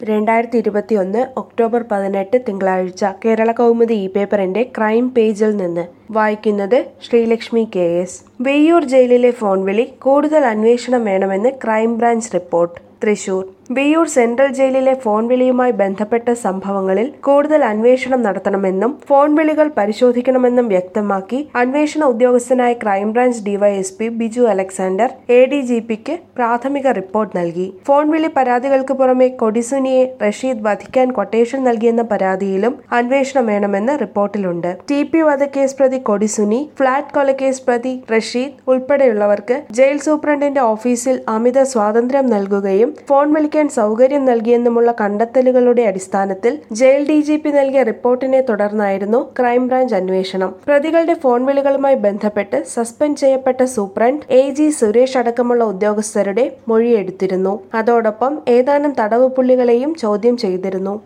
രണ്ടായിരത്തി ഇരുപത്തിയൊന്ന് ഒക്ടോബർ പതിനെട്ട് തിങ്കളാഴ്ച കേരള കൗമുദി ഇ പേപ്പറിന്റെ ക്രൈം പേജിൽ നിന്ന് വായിക്കുന്നത് ശ്രീലക്ഷ്മി കെ എസ് വെയ്യൂർ ജയിലിലെ ഫോൺ വിളി കൂടുതൽ അന്വേഷണം വേണമെന്ന് crime branch report Thrissur Viyyur central ജയിലിലെ ഫോൺ വിളിയുമായി ബന്ധപ്പെട്ട സംഭവങ്ങളിൽ കൂടുതൽ അന്വേഷണം നടത്തണമെന്നും ഫോൺ വിളികൾ പരിശോധിക്കണമെന്നും വ്യക്തമാക്കി അന്വേഷണ ഉദ്യോഗസ്ഥനായ crime branch DYSP Biju Alexander A D G പിക്ക് പ്രാഥമിക റിപ്പോർട്ട് നൽകി ഫോൺ വിളി പരാതികൾക്ക് പുറമെ കൊടിസുനിയെ റഷീദ് വധിക്കാൻ കൊട്ടേഷൻ നൽകിയെന്ന പരാതിയിലും അന്വേഷണം വേണമെന്ന് റിപ്പോർട്ടിലുണ്ട് ടി പി വധക്കേസ് പ്രതി കൊടിസുനി ഫ്ളാറ്റ് കൊലക്കേസ് പ്രതി റഷീദ് ഉൾപ്പെടെയുള്ളവർക്ക് ജയിൽ സൂപ്രണ്ടിന്റെ ഓഫീസിൽ അമിത സ്വാതന്ത്ര്യം നൽകുകയും ഫോൺ വിളിക്കാൻ സൗകര്യം നൽകിയെന്നുമുള്ള കണ്ടെത്തലുകളുടെ അടിസ്ഥാനത്തിൽ ജയിൽ ഡി ജി പി നൽകിയ റിപ്പോർട്ടിനെ തുടർന്നായിരുന്നു ക്രൈംബ്രാഞ്ച് അന്വേഷണം പ്രതികളുടെ ഫോൺ വിളികളുമായി ബന്ധപ്പെട്ട് സസ്പെൻഡ് ചെയ്യപ്പെട്ട സൂപ്രണ്ട് എ ജി സുരേഷ് അടക്കമുള്ള ഉദ്യോഗസ്ഥരുടെ മൊഴിയെടുത്തിരുന്നു അതോടൊപ്പം ഏതാനും തടവ് പുള്ളികളെയും ചോദ്യം ചെയ്തിരുന്നു